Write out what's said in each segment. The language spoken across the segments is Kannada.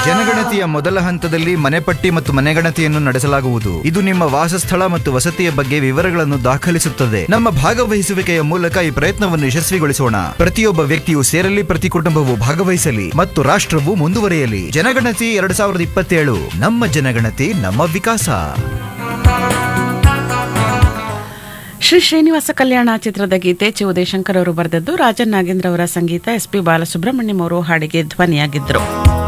ಜನಗಣತಿಯ ಮೊದಲ ಹಂತದಲ್ಲಿ ಮನೆಪಟ್ಟಿ ಮತ್ತು ಮನೆಗಣತಿಯನ್ನು ನಡೆಸಲಾಗುವುದು ಇದು ನಿಮ್ಮ ವಾಸಸ್ಥಳ ಮತ್ತು ವಸತಿಯ ಬಗ್ಗೆ ವಿವರಗಳನ್ನು ದಾಖಲಿಸುತ್ತದೆ ನಮ್ಮ ಭಾಗವಹಿಸುವಿಕೆಯ ಮೂಲಕ ಈ ಪ್ರಯತ್ನವನ್ನು ಯಶಸ್ವಿಗೊಳಿಸೋಣ ಪ್ರತಿಯೊಬ್ಬ ವ್ಯಕ್ತಿಯು ಸೇರಲಿ ಪ್ರತಿ ಕುಟುಂಬವು ಭಾಗವಹಿಸಲಿ ಮತ್ತು ರಾಷ್ಟ್ರವು ಮುಂದುವರಿಯಲಿ ಜನಗಣತಿ ಎರಡ್ ಸಾವಿರದ ಇಪ್ಪತ್ತೇಳು ನಮ್ಮ ಜನಗಣತಿ ನಮ್ಮ ವಿಕಾಸ ಶ್ರೀ ಶ್ರೀನಿವಾಸ ಕಲ್ಯಾಣ ಚಿತ್ರದ ಗೀತೆ ಚಿ ಉದಯಶಂಕರ್ ಅವರು ಬರೆದದ್ದು ರಾಜನ್ ನಾಗೇಂದ್ರ ಅವರ ಸಂಗೀತ ಎಸ್ ಪಿ ಬಾಲಸುಬ್ರಹ್ಮಣ್ಯಂ ಅವರು ಹಾಡಿಗೆ ಧ್ವನಿಯಾಗಿದ್ದರು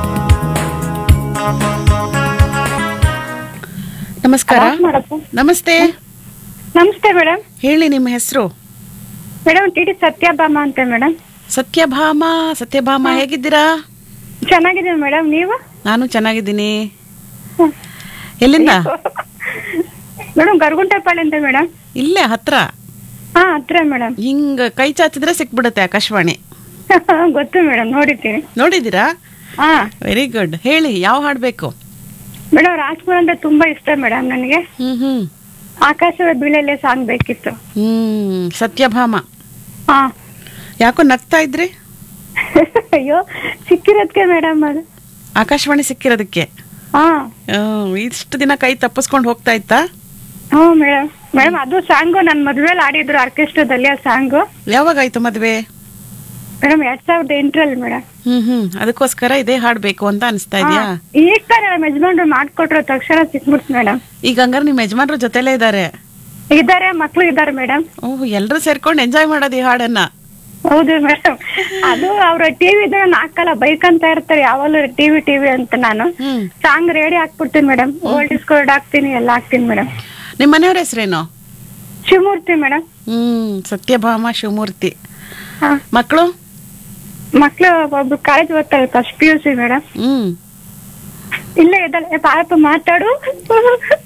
ನಮಸ್ಕಾರ ನಮಸ್ತೆ ನಮಸ್ತೆ ಮೇಡಮ್ ಹೇಳಿ ನಿಮ್ಮ ಹೆಸರು ಮೇಡಮ್ ಟಿ ಟಿ ಸತ್ಯಭಾಮ ಅಂತ ಮೇಡಮ್ ಸತ್ಯಭಾಮ ಸತ್ಯಭಾಮ ಹೇಗಿದ್ದೀರಾ ಚೆನ್ನಾಗಿದೆ ಮೇಡಮ್ ನೀವು ನಾನು ಚೆನ್ನಾಗಿದ್ದೀನಿ ಎಲ್ಲಿಂದ ಮೇಡಮ್ ಗರ್ಗುಂಟೆಪಾಳ್ಯ ಅಂತ ಮೇಡಮ್ ಇಲ್ಲೇ ಹತ್ರ ಹಾ ಹತ್ರ ಮೇಡಮ್ ಹಿಂಗ್ ಕೈ ಚಾಚಿದ್ರೆ ಸಿಕ್ಬಿಡುತ್ತೆ ಆಕಾಶವಾಣಿ ಗೊತ್ತು ಮೇಡಮ್ ನೋಡಿದ್ದೀನಿ ನೋಡಿದ್ದೀರಾ ಹಾ ವೆರಿ ಗುಡ್ ಹೇಳಿ ಯಾವ ಹಾಡ್ಬೇಕು ಮೇಡಮ್ ರಾಜ್ಕುಮಾರ್ ಅಂದ್ರೆ ತುಂಬಾ ಇಷ್ಟ ಮೇಡಮ್ ನನಗೆ ಹ್ಮ್ ಹ್ಮ್ ಆಕಾಶದ ಬೀಳಲ್ಲೇ ಸಾಂಗ್ ಬೇಕಿತ್ತು ಹ್ಮ್ ಸತ್ಯಭಾಮ ಹಾ ಯಾಕೋ ನಗ್ತಾ ಇದ್ರಿ ಅಯ್ಯೋ ಸಿಕ್ಕಿರೋದಕ್ಕೆ ಮೇಡಮ್ ಅದು ಆಕಾಶವಾಣಿ ಸಿಕ್ಕಿರೋದಕ್ಕೆ ಹಾ ಹ್ಮ್, ಇಷ್ಟು ದಿನ ಕೈ ತಪ್ಪಿಸ್ಕೊಂಡು ಹೋಗ್ತಾ ಇತ್ತಾ ಹ್ಞೂ ಮೇಡಮ್ ಮೇಡಮ್ ಅದು ಸಾಂಗು ನನ್ನ ಮದ್ವೆಲಿ ಆಡಿದ್ರು ಆರ್ಕೆಸ್ಟ್ರಾದಲ್ಲಿ ಆ ಸಾಂಗು ಯಾವಾಗಾಯ್ತು ಮದ್ವೆ ಮೇಡಮ್ ಎರಡ್ ಸಾವಿರದ ಎಂಟರಲ್ಲಿ ಮೇಡಮ್ ಹ್ಮ್ ಹ್ಮ್ ಅದಕ್ಕೋಸ್ಕರ ಇದೇ ಹಾಡ್ಬೇಕು ಅಂತ ಅನಿಸ್ತಾ ಇದೆಯಾ ಈಗ ತಾನೇ ನಮ್ಮ ಯಜಮಾನ್ರು ಮಾಡ್ಕೊಟ್ರು ತಕ್ಷಣ ಸಿಕ್ಬಿಡ್ತು ಮೇಡಮ್ ಈಗ ಹಂಗಾರೆ ನಿಮ್ಮ ಯಜಮಾನ್ರು ಜೊತೆಲೇ ಇದ್ದಾರೆ ಇದ್ದಾರೆ ಮಕ್ಳು ಇದ್ದಾರೆ ಮೇಡಮ್ ಓಹ್ ಎಲ್ರು ಸೇರ್ಕೊಂಡು ಎಂಜಾಯ್ ಮಾಡೋದು ಈ ಹಾಡನ್ನ ಹೌದು ಮೇಡಮ್ ಅದು ಅವ್ರ ಟಿವಿ ನಾಲ್ಕಲ್ಲ ಬೈಕ್ ಅಂತ ಇರ್ತಾರೆ ಯಾವಾಗಲೂ ಟಿವಿ ಟಿವಿ ಅಂತ ನಾನು ಹ್ಮ್ ಸಾಂಗ್ ರೆಡಿ ಹಾಕ್ಬಿಡ್ತೀನಿ ಮೇಡಮ್ ಓಲ್ಡ್ ಡಿಸ್ಕೋರ್ಡ್ ಹಾಕ್ತೀನಿ ಎಲ್ಲ ಹಾಕ್ತೀನಿ ಮೇಡಮ್ ನಿಮ್ಮ ಮನೆಯವ್ರ ಹೆಸರೇನು ಶಿವಮೂರ್ತಿ ಮೇಡಮ್ ಹ್ಮ್ ಸತ್ಯಭಾಮ ಶಿವಮೂರ್ತಿ ಹಾ ಮಕ್ಕಳು ಮಕ್ಳು ಒಬ್ರು ಕಾಲೇಜ್ ಓದ್ತಾರೆ first P U C madam ಹ್ಮ್ ಇಲ್ಲೇ ಇದ್ದಾಳೆ ಪಾಪ ಮಾತಾಡು